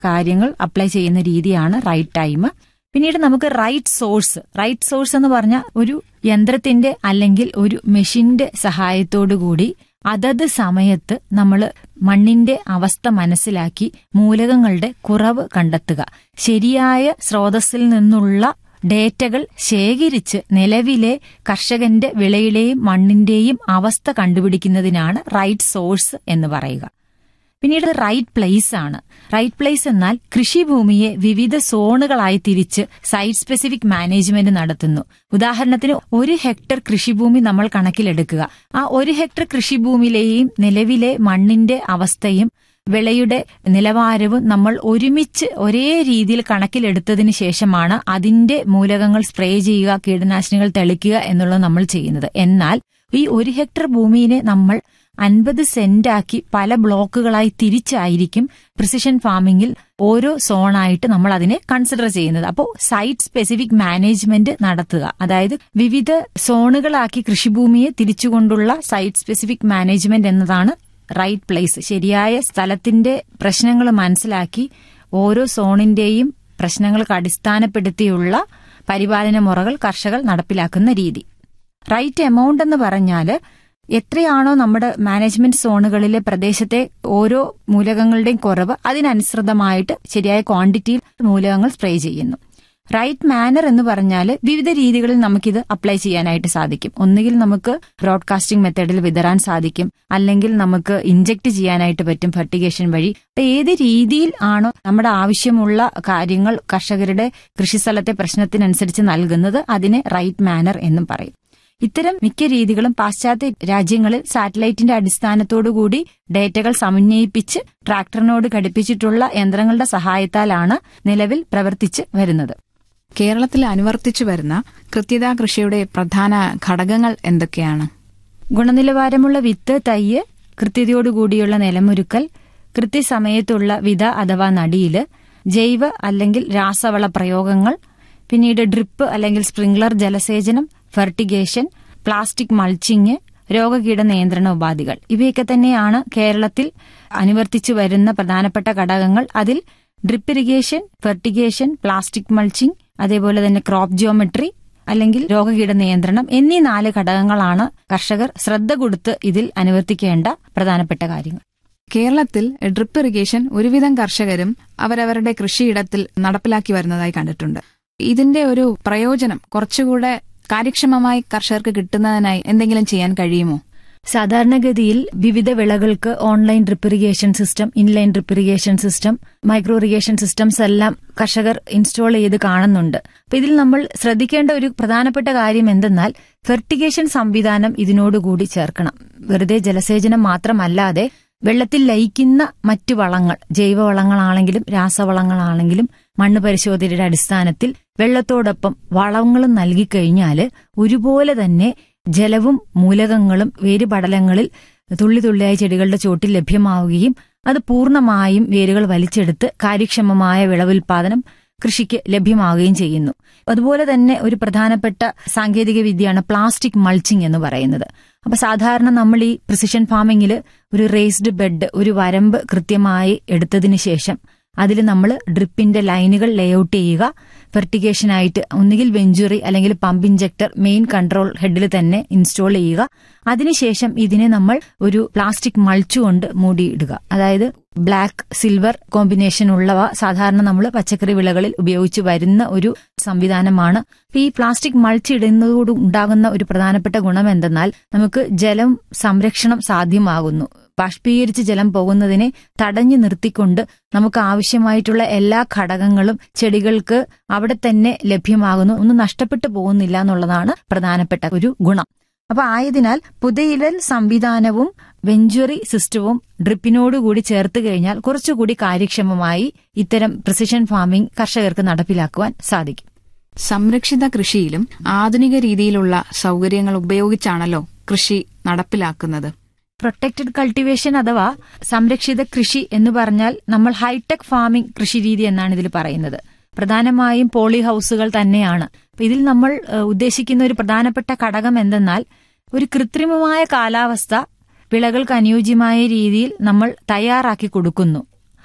കാര്യങ്ങൾ അപ്ലൈ ചെയ്യുന്ന രീതിയാണ് റൈറ്റ് ടൈം പിന്നീട് നമുക്ക് റൈറ്റ് സോഴ്സ് റൈറ്റ് സോഴ്സ് എന്ന് പറഞ്ഞാൽ ഒരു യന്ത്രത്തിന്റെ അല്ലെങ്കിൽ ഒരു മെഷീന്റെ സഹായത്തോടു കൂടി അതത് സമയത്ത് നമ്മൾ മണ്ണിന്റെ അവസ്ഥ മനസ്സിലാക്കി മൂലകങ്ങളുടെ കുറവ് കണ്ടെത്തുക ശരിയായ സ്രോതസ്സിൽ നിന്നുള്ള ഡേറ്റകൾ ശേഖരിച്ച് നിലവിലെ കർഷകന്റെ വിളയിലെയും മണ്ണിന്റെയും അവസ്ഥ കണ്ടുപിടിക്കുന്നതിനാണ് റൈറ്റ് സോഴ്സ് എന്ന് പറയുക പിന്നീട് റൈറ്റ് പ്ലേസ് ആണ് റൈറ്റ് പ്ലേസ് എന്നാൽ കൃഷിഭൂമിയെ വിവിധ സോണുകളായി തിരിച്ച് സൈറ്റ് സ്പെസിഫിക് മാനേജ്മെന്റ് നടത്തുന്നു ഉദാഹരണത്തിന് ഒരു ഹെക്ടർ കൃഷിഭൂമി നമ്മൾ കണക്കിലെടുക്കുക ആ ഒരു ഹെക്ടർ കൃഷിഭൂമിയിലെയും നിലവിലെ മണ്ണിന്റെ അവസ്ഥയും വിളയുടെ നിലവാരവും നമ്മൾ ഒരുമിച്ച് ഒരേ രീതിയിൽ കണക്കിലെടുത്തതിന് ശേഷമാണ് അതിന്റെ മൂലകങ്ങൾ സ്പ്രേ ചെയ്യുക കീടനാശിനികൾ തെളിക്കുക എന്നുള്ളത് നമ്മൾ ചെയ്യുന്നത് എന്നാൽ ഈ ഒരു ഹെക്ടർ ഭൂമിയെ നമ്മൾ അൻപത് സെന്റാക്കി പല ബ്ലോക്കുകളായി തിരിച്ചായിരിക്കും പ്രിസിഷൻ ഫാമിംഗിൽ ഓരോ സോണായിട്ട് നമ്മൾ അതിനെ കൺസിഡർ ചെയ്യുന്നത് അപ്പോൾ സൈറ്റ് സ്പെസിഫിക് മാനേജ്മെന്റ് നടത്തുക അതായത് വിവിധ സോണുകളാക്കി കൃഷിഭൂമിയെ തിരിച്ചുകൊണ്ടുള്ള സൈറ്റ് സ്പെസിഫിക് മാനേജ്മെന്റ് എന്നതാണ് റൈറ്റ് പ്ലേസ് ശരിയായ സ്ഥലത്തിന്റെ പ്രശ്നങ്ങൾ മനസ്സിലാക്കി ഓരോ സോണിന്റെയും പ്രശ്നങ്ങൾക്ക് അടിസ്ഥാനപ്പെടുത്തിയുള്ള പരിപാലന മുറകൾ കർഷകർ നടപ്പിലാക്കുന്ന രീതി റൈറ്റ് എമൗണ്ട് എന്ന് പറഞ്ഞാല് എത്രയാണോ നമ്മുടെ മാനേജ്മെന്റ് സോണുകളിലെ പ്രദേശത്തെ ഓരോ മൂലകങ്ങളുടെയും കുറവ് അതിനനുസൃതമായിട്ട് ശരിയായ ക്വാണ്ടിറ്റിയിൽ മൂലകങ്ങൾ സ്പ്രേ ചെയ്യുന്നു റൈറ്റ് മാനർ എന്ന് പറഞ്ഞാൽ വിവിധ രീതികളിൽ നമുക്കിത് അപ്ലൈ ചെയ്യാനായിട്ട് സാധിക്കും ഒന്നുകിൽ നമുക്ക് ബ്രോഡ്കാസ്റ്റിംഗ് മെത്തേഡിൽ വിതറാൻ സാധിക്കും അല്ലെങ്കിൽ നമുക്ക് ഇഞ്ചെക്ട് ചെയ്യാനായിട്ട് പറ്റും ഫെർട്ടിഗേഷൻ വഴി ഏത് രീതിയിൽ ആണോ നമ്മുടെ ആവശ്യമുള്ള കാര്യങ്ങൾ കർഷകരുടെ കൃഷിസ്ഥലത്തെ പ്രശ്നത്തിനനുസരിച്ച് നൽകുന്നത് അതിനെ റൈറ്റ് മാനർ എന്നും പറയും ഇത്തരം മിക്ക രീതികളും പാശ്ചാത്യ രാജ്യങ്ങളിൽ സാറ്റലൈറ്റിന്റെ അടിസ്ഥാനത്തോടുകൂടി ഡേറ്റകൾ സമന്വയിപ്പിച്ച് ട്രാക്ടറിനോട് ഘടിപ്പിച്ചിട്ടുള്ള യന്ത്രങ്ങളുടെ സഹായത്താലാണ് നിലവിൽ പ്രവർത്തിച്ച് വരുന്നത് കേരളത്തിൽ അനുവർത്തിച്ചു വരുന്ന കൃത്യതാ കൃഷിയുടെ പ്രധാന ഘടകങ്ങൾ എന്തൊക്കെയാണ് ഗുണനിലവാരമുള്ള വിത്ത് തയ്യ് കൃത്യതയോടുകൂടിയുള്ള നിലമൊരുക്കൽ കൃത്യസമയത്തുള്ള വിത അഥവാ നടിയില് ജൈവ അല്ലെങ്കിൽ രാസവള പ്രയോഗങ്ങൾ പിന്നീട് ഡ്രിപ്പ് അല്ലെങ്കിൽ സ്പ്രിംഗ്ലർ ജലസേചനം ഫെർട്ടിഗേഷൻ പ്ലാസ്റ്റിക് മൾച്ചിങ് രോഗകീട നിയന്ത്രണ ഉപാധികൾ ഇവയൊക്കെ തന്നെയാണ് കേരളത്തിൽ അനുവർത്തിച്ചു വരുന്ന പ്രധാനപ്പെട്ട ഘടകങ്ങൾ അതിൽ drip irrigation fertigation plastic mulching അതേപോലെ തന്നെ ക്രോപ്പ് ജിയോമെട്രി അല്ലെങ്കിൽ രോഗകീട നിയന്ത്രണം എന്നീ നാല് ഘടകങ്ങളാണ് കർഷകർ ശ്രദ്ധ കൊടുത്ത് ഇതിൽ അനുവർത്തിക്കേണ്ട പ്രധാനപ്പെട്ട കാര്യങ്ങൾ കേരളത്തിൽ ഡ്രിപ്പ് ഇറിഗേഷൻ ഒരുവിധം കർഷകരും അവരവരുടെ കൃഷിയിടത്തിൽ നടപ്പിലാക്കി വരുന്നതായി കണ്ടിട്ടുണ്ട് ഇതിന്റെ ഒരു പ്രയോജനം കുറച്ചുകൂടെ കാര്യക്ഷമമായി കർഷകർക്ക് കിട്ടുന്നതിനായി എന്തെങ്കിലും ചെയ്യാൻ കഴിയുമോ സാധാരണഗതിയിൽ വിവിധ വിളകൾക്ക് online drip irrigation system inline drip irrigation system micro irrigation systems എല്ലാം കർഷകർ ഇൻസ്റ്റാൾ ചെയ്ത് കാണുന്നുണ്ട് അപ്പൊ ഇതിൽ നമ്മൾ ശ്രദ്ധിക്കേണ്ട ഒരു പ്രധാനപ്പെട്ട കാര്യം എന്തെന്നാൽ ഫെർട്ടിഗേഷൻ സംവിധാനം ഇതിനോടുകൂടി ചേർക്കണം വെറുതെ ജലസേചനം മാത്രമല്ലാതെ വെള്ളത്തിൽ ലയിക്കുന്ന മറ്റു വളങ്ങൾ ജൈവവളങ്ങളാണെങ്കിലും രാസവളങ്ങളാണെങ്കിലും മണ്ണ് പരിശോധനയുടെ അടിസ്ഥാനത്തിൽ വെള്ളത്തോടൊപ്പം വളങ്ങളും നൽകിക്കഴിഞ്ഞാൽ ഒരുപോലെ തന്നെ ജലവും മൂലകങ്ങളും വേരുപടലങ്ങളിൽ തുള്ളി തുള്ളിയായി ചെടികളുടെ ചോട്ടിൽ ലഭ്യമാവുകയും അത് പൂർണ്ണമായും വേരുകൾ വലിച്ചെടുത്ത് കാര്യക്ഷമമായ വിളവുൽപാദനം കൃഷിക്ക് ലഭ്യമാവുകയും ചെയ്യുന്നു അതുപോലെ തന്നെ ഒരു പ്രധാനപ്പെട്ട സാങ്കേതിക വിദ്യയാണ് പ്ലാസ്റ്റിക് മൾച്ചിങ് എന്ന് പറയുന്നത് അപ്പൊ സാധാരണ നമ്മൾ ഈ പ്രിസിഷൻ ഫാമിങ്ങിൽ ഒരു റേസ്ഡ് ബെഡ് ഒരു വരമ്പ് കൃത്യമായി എടുത്തതിന് ശേഷം അതിൽ നമ്മൾ ഡ്രിപ്പിന്റെ ലൈനുകൾ ലേഔട്ട് ചെയ്യുക ഫെർട്ടിഗേഷനായിട്ട് ഒന്നുകിൽ വെഞ്ചുറി അല്ലെങ്കിൽ പമ്പ് ഇഞ്ചക്ടർ മെയിൻ കൺട്രോൾ ഹെഡിൽ തന്നെ ഇൻസ്റ്റാൾ ചെയ്യുക അതിനുശേഷം ഇതിനെ നമ്മൾ ഒരു പ്ലാസ്റ്റിക് മൾച്ചു കൊണ്ട് മൂടിയിടുക അതായത് ബ്ലാക്ക് സിൽവർ കോമ്പിനേഷൻ ഉള്ളവ സാധാരണ നമ്മൾ പച്ചക്കറി വിളകളിൽ ഉപയോഗിച്ച് വരുന്ന ഒരു സംവിധാനമാണ് ഈ പ്ലാസ്റ്റിക് മൾച്ച് ഇടുന്നതോട് ഉണ്ടാകുന്ന ഒരു പ്രധാനപ്പെട്ട ഗുണം എന്തെന്നാൽ നമുക്ക് ജലം സംരക്ഷണം സാധ്യമാകുന്നു ബാഷ്പീകരിച്ച് ജലം പോകുന്നതിനെ തടഞ്ഞു നിർത്തിക്കൊണ്ട് നമുക്ക് ആവശ്യമായിട്ടുള്ള എല്ലാ ഘടകങ്ങളും ചെടികൾക്ക് അവിടെ തന്നെ ലഭ്യമാകുന്നു ഒന്നും നഷ്ടപ്പെട്ടു പോകുന്നില്ല എന്നുള്ളതാണ് പ്രധാനപ്പെട്ട ഒരു ഗുണം അപ്പൊ ആയതിനാൽ പുതയിടൽ സംവിധാനവും വെഞ്ചുറി സിസ്റ്റവും ഡ്രിപ്പിനോടുകൂടി ചേർത്ത് കഴിഞ്ഞാൽ കുറച്ചുകൂടി കാര്യക്ഷമമായി ഇത്തരം പ്രിസിഷൻ ഫാമിംഗ് കർഷകർക്ക് നടപ്പിലാക്കുവാൻ സാധിക്കും സംരക്ഷിത കൃഷിയിലും ആധുനിക രീതിയിലുള്ള സൗകര്യങ്ങൾ ഉപയോഗിച്ചാണല്ലോ കൃഷി നടപ്പിലാക്കുന്നത് പ്രൊട്ടക്റ്റഡ് കൾട്ടിവേഷൻ അഥവാ സംരക്ഷിത കൃഷി എന്ന് പറഞ്ഞാൽ നമ്മൾ ഹൈടെക് ഫാമിംഗ് കൃഷി രീതി എന്നാണ് ഇതിൽ പറയുന്നത് പ്രധാനമായും പോളി ഹൗസുകൾ തന്നെയാണ് അപ്പൊ ഇതിൽ നമ്മൾ ഏഹ്, ഉദ്ദേശിക്കുന്ന ഒരു പ്രധാനപ്പെട്ട ഘടകം എന്തെന്നാൽ ഒരു കൃത്രിമമായ കാലാവസ്ഥ വിളകൾക്ക് അനുയോജ്യമായ രീതിയിൽ നമ്മൾ തയ്യാറാക്കി കൊടുക്കുന്നു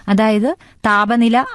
അതായത് താപനില